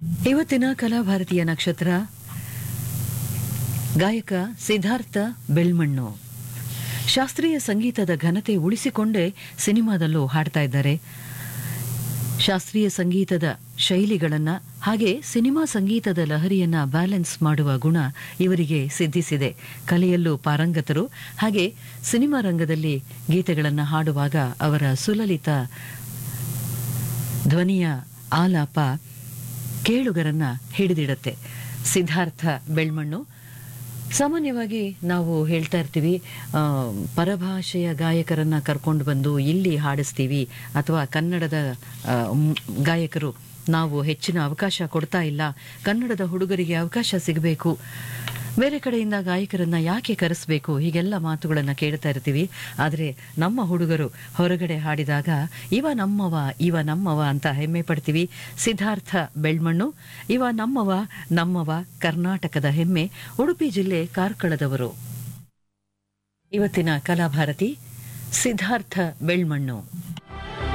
ಇವತ್ತಿನ ಕಲಾಭಾರತೀಯ ನಕ್ಷತ್ರ ಗಾಯಕ ಸಿದ್ಧಾರ್ಥ ಬೆಳ್ಮಣ್ಣು ಶಾಸ್ತ್ರೀಯ ಸಂಗೀತದ ಘನತೆ ಉಳಿಸಿಕೊಂಡೇ ಸಿನಿಮಾದಲ್ಲೂ ಹಾಡ್ತಾ ಇದ್ದಾರೆ ಶಾಸ್ತ್ರೀಯ ಸಂಗೀತದ ಶೈಲಿಗಳನ್ನ ಹಾಗೆ ಸಿನಿಮಾ ಸಂಗೀತದ ಲಹರಿಯನ್ನ ಬ್ಯಾಲೆನ್ಸ್ ಮಾಡುವ ಗುಣ ಇವರಿಗೆ ಸಿದ್ಧಿಸಿದೆ ಕಲೆಯಲ್ಲೂ ಪಾರಂಗತರು ಹಾಗೆ ಸಿನಿಮಾ ರಂಗದಲ್ಲಿ ಗೀತೆಗಳನ್ನ ಹಾಡುವಾಗ ಅವರ ಸುಲಲಿತ ಧ್ವನಿಯ ಆಲಾಪ ಕೇಳುಗರನ್ನ ಹಿಡಿದಿಡತ್ತೆ ಸಿದ್ಧಾರ್ಥ ಬೆಳ್ಮಣ್ಣು ಸಾಮಾನ್ಯವಾಗಿ ನಾವು ಹೇಳ್ತಾ ಇರ್ತೀವಿ ಆ, ಪರಭಾಷೆಯ ಗಾಯಕರನ್ನ ಕರ್ಕೊಂಡು ಬಂದು ಇಲ್ಲಿ ಹಾಡಿಸ್ತೀವಿ ಅಥವಾ ಕನ್ನಡದ ಆ, ಮ್- ಗಾಯಕರು ನಾವು ಹೆಚ್ಚಿನ ಅವಕಾಶ ಕೊಡ್ತಾ ಇಲ್ಲ ಕನ್ನಡದ ಹುಡುಗರಿಗೆ ಅವಕಾಶ ಸಿಗಬೇಕು ಬೇರೆ ಕಡೆಯಿಂದ ಗಾಯಕರನ್ನ ಯಾಕೆ ಕರೆಸಬೇಕು ಹೀಗೆಲ್ಲ ಮಾತುಗಳನ್ನ ಕೇಳ್ತಾ ಇರ್ತೀವಿ ಆದರೆ ನಮ್ಮ ಹುಡುಗರು ಹೊರಗಡೆ ಹಾಡಿದಾಗ ಇವ ನಮ್ಮವ ಇವ ನಮ್ಮವ ಅಂತ ಹೆಮ್ಮೆ ಪಡ್ತೀವಿ ಸಿದ್ಧಾರ್ಥ ಬೆಳ್ಮಣ್ಣು ಇವ ನಮ್ಮವ ನಮ್ಮವ ಕರ್ನಾಟಕದ ಹೆಮ್ಮೆ ಉಡುಪಿ ಜಿಲ್ಲೆ ಕಾರ್ಕಳದವರು ಇವತ್ತಿನ ಕಲಾಭಾರತಿ ಸಿದ್ಧಾರ್ಥ ಬೆಳ್ಮಣ್ಣು